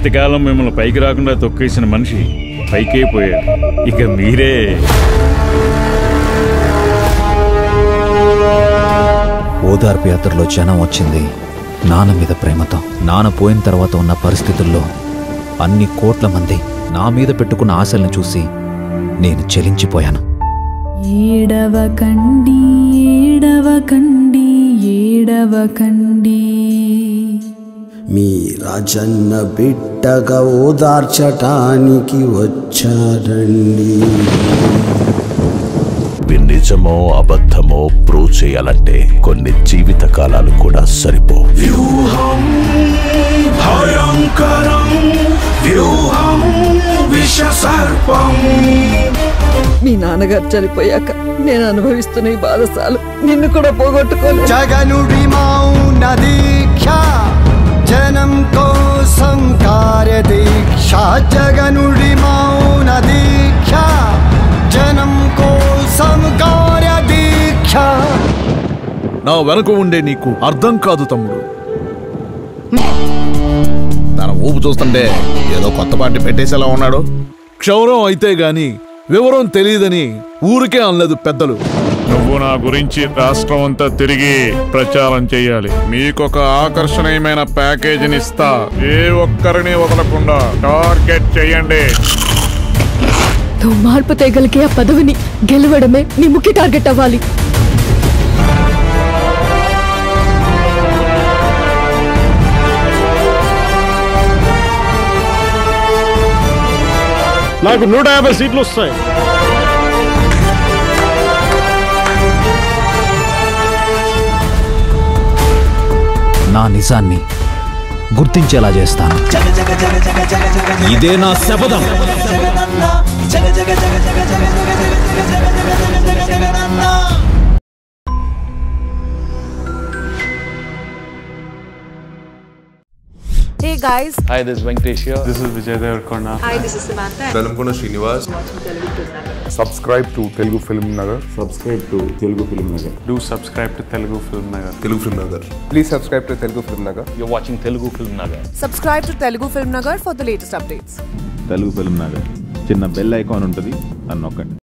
ఇంతకాలం మిమ్మల్ని పైకి రాకుండా తొక్కేసిన మనిషి పైకే పోయాడు ఇక మీరే ఓదార్పు యాత్రలో జనం వచ్చింది నాన్న మీద ప్రేమతో నాన్న పోయిన తర్వాత ఉన్న పరిస్థితుల్లో అన్ని కోట్ల మంది నా మీద పెట్టుకున్న ఆశలను చూసి నేను చెలించిపోయాను ఏడవ కండి ఏడవ కండి ఏడవ కండి మీ రాజన్న బిడ్డగా ఓదార్చటానికి వచ్చారండి ఇవి నిజమో అబద్ధమో ప్రూవ్ చేయాలంటే కొన్ని జీవిత కాలాలు కూడా సరిపో వ్యూహం భయంకరం వ్యూహం విష సర్పం మీ నాన్నగారు చనిపోయాక నేను అనుభవిస్తున్న ఈ బాధసాలు నిన్ను కూడా పోగొట్టుకోలేదు జగనుడి మౌన దీక్ష జనం కోసం కార్యదీక్ష జగనుడి మౌన దీక్ష జనం కోసం కార్యదీక్ష నా వెనక ఉండే నీకు అర్థం కాదు తమ్ముడు తన ఊపు చూస్తుంటే ఏదో కొత్త పార్టీ పెట్టేసేలా ఉన్నాడు క్షౌరం అయితే గాని వివరం తెలియదని ఊరికే అనలేదు పెద్దలు నువ్వు నా గురించి రాష్ట్రం అంతా తిరిగి ప్రచారం చేయాలి మీకొక ఆకర్షణీయమైన ప్యాకేజీని ఇస్తా ఏ ఒక్కరిని వదలకుండా టార్గెట్ చేయండి నువ్వు మార్పు తేగలిగే ఆ పదవిని గెలవడమే నీ ముఖ్య టార్గెట్ అవ్వాలి నాకు నూట యాభై సీట్లు వస్తాయి నా నిజాన్ని గుర్తించేలా చేస్తాను ఇదే నా శపథం Hey guys, Hi, this is Venkatesh here. This is Vijay Devarkonda. hi, this is Samantha. Velankonda Srinivas Subscribe to Telugu Film Nagar. Do subscribe to Telugu Film Nagar. Telugu film Nagar Please subscribe to Telugu Film Nagar. You're watching Telugu Film Nagar. Subscribe to Telugu Film Nagar for the latest updates. Telugu film Nagar చిన్న bell icon ఉంటుంది అని నొక్కండి